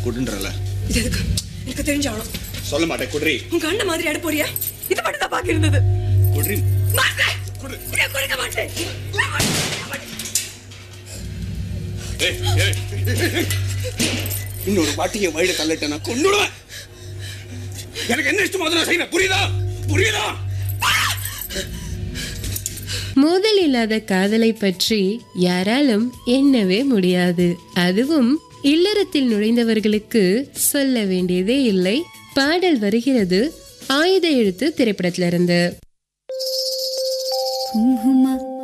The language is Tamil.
குடுன்றல இது எதுக்கு எனக்கு தெரிஞ்சாலும் சொல்ல மாட்டேன் குட்ரி உங்க அண்ணன் மாதிரி அட போறியா இது மட்டும் தான் பாக்கி இருந்தது குட்ரி மாட்டேன். இதை கொடுக்க மாட்டேன் ஏய், ஏய். இன்னொரு வாட்டி என் வயிறு தள்ளிட்டேன் நான் கொண்டுடுவேன் எனக்கு என்ன இஷ்டமோ அதை நான் செய்வேன் புரியுதா புரியுதா மோதல் இல்லாத காதலை பற்றி யாராலும் எண்ணவே முடியாது அதுவும் இல்லறத்தில் நுழைந்தவர்களுக்கு சொல்ல வேண்டியதே இல்லை பாடல் வருகிறது ஆயுத எழுத்து திரைப்படத்திலிருந்து குங்கும